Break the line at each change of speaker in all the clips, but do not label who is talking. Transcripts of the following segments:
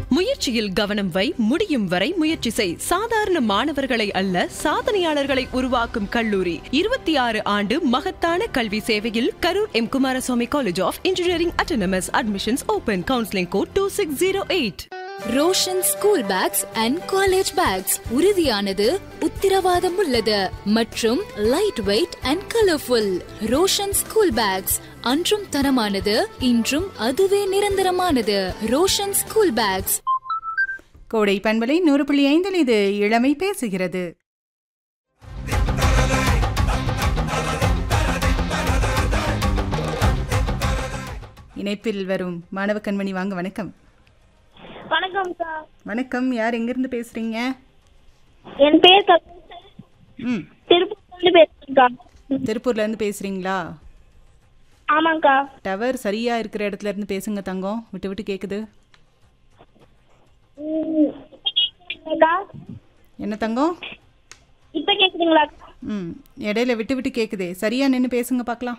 முயற்சியில் கவனம் வை முடியும் வரை முயற்சி செய் சாதாரண மாணவர்களை அல்ல சாதனையாளர்களை உருவாக்கும் கல்லூரி இருபத்தி ஆறு ஆண்டு மகத்தான கல்வி சேவையில் Karur M Kumaraswamy college of engineering autonomous admissions open counselling code two six zero eight
Roshan school bags and college bags உறுதியானது உத்திரவாதம் உள்ளது மற்றும் light weight and colourful Roshan school bags அன்றும் தரமானது இன்றும் அதுவே நிரந்தரமானது ரோஷன் ஸ்கூல் பேக்ஸ்
கோடை பண்பலை நூறு புள்ளி ஐந்தில் இது இளமை பேசுகிறது இணைப்பில் வரும் மாணவ கண்மணி வாங்க வணக்கம்
வணக்கம்க்கா
வணக்கம் யார் எங்கிருந்து பேசுறீங்க
என் பேர் கவிதா.
ம்
திருப்பூர்லேருந்து பேசுறேன்க்கா
திருப்பூர்ல இருந்து பேசுறீங்களா
ஆமாங்க்கா
டவர் சரியா இருக்கிற இடத்துல இருந்து பேசுங்க தங்கம் விட்டு விட்டு கேக்குது
ம், இப்ப கேக்குதுங்களாக்கா?
என்ன தங்கம்
இப்ப கேக்குதுங்களா
ம் இடையில விட்டு விட்டு கேக்குதே சரியா நின்று பேசுங்க பார்க்கலாம்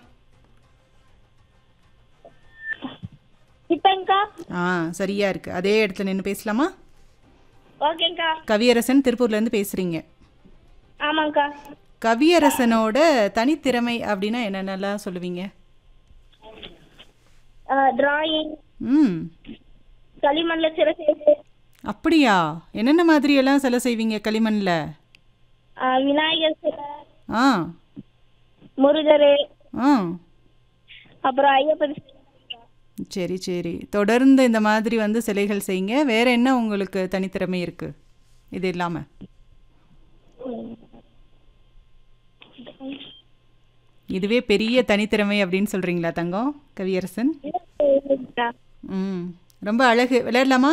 இப்பங்கக்கா
ஆ சரியா இருக்கு அதே இடத்துல நின்று பேசலாமா
ஓகேங்க்கா
கவியரசன் திருப்பூர்ல இருந்து பேசுறீங்க
ஆமாங்க்கா
கவியரசனோட தனித்திறமை அப்படின்னா என்னென்னலாம் சொல்லுவீங்க
டிராயிங்
ம்
களிமண்ல சிறை செய்து
அப்படியா என்னென்ன மாதிரி எல்லாம் சிலை செய்வீங்க களிமண்ணில்
ஆஹ், விநாயகர் சிலை
ஆ
முருகர்
ஆ
அப்புறம் ஐயப்பன் சிலை.
சரி சரி தொடர்ந்து இந்த மாதிரி வந்து சிலைகள் செய்யுங்க வேற என்ன உங்களுக்கு தனித்திறமை இருக்கு இது இல்லாம இதுவே பெரிய தனித்திறமை அப்படின்னு சொல்றீங்களா தங்கம் கவியரசன்
இல்லைங்கக்கா.
ம் ரொம்ப அழகு விளையாடலாமா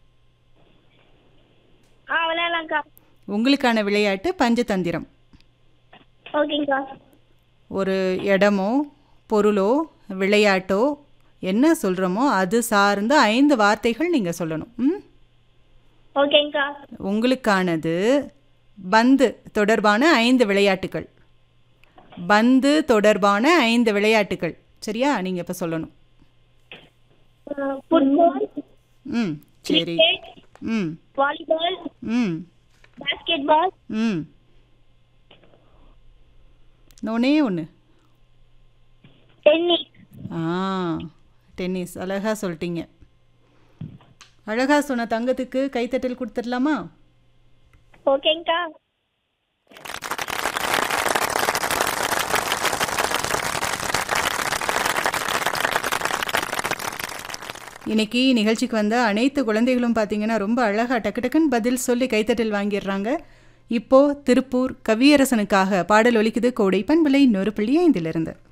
ஆ விளையாடலாம்க்கா
உங்களுக்கான விளையாட்டு பஞ்சதந்திரம்
ஓகேங்க்கா
ஒரு இடமோ பொருளோ விளையாட்டோ என்ன சொல்கிறோமோ அது சார்ந்த ஐந்து வார்த்தைகள் நீங்கள் சொல்லணும் ம்
ஓகேங்க்கா
உங்களுக்கானது பந்து தொடர்பான ஐந்து விளையாட்டுகள் பந்து தொடர்பான ஐந்து விளையாட்டுகள் சரியா நீங்கள் இப்போ சொல்லணும்
ஃபுட்பால்
ம் சரி ம்
வாலிபால்
ம்
பாஸ்கெட் பால்
ம் ஒன்னே ஒன்று
டென்னிஸ்
ஆ டென்னிஸ் அழகாக சொல்லிட்டீங்க அழகாக சொன்ன தங்கத்துக்கு கைத்தட்டல் கொடுத்துடலாமா
ஓகேங்க்கா
இன்னைக்கு நிகழ்ச்சிக்கு வந்த அனைத்து குழந்தைகளும் பார்த்தீங்கன்னா ரொம்ப அழகாக டக்கு டக்குன்னு பதில் சொல்லி கைத்தட்டல் வாங்கிடுறாங்க இப்போ திருப்பூர் கவியரசனுக்காக பாடல் ஒலிக்குது கோடை பண்பலை நொறு புள்ளி ஐந்திலிருந்து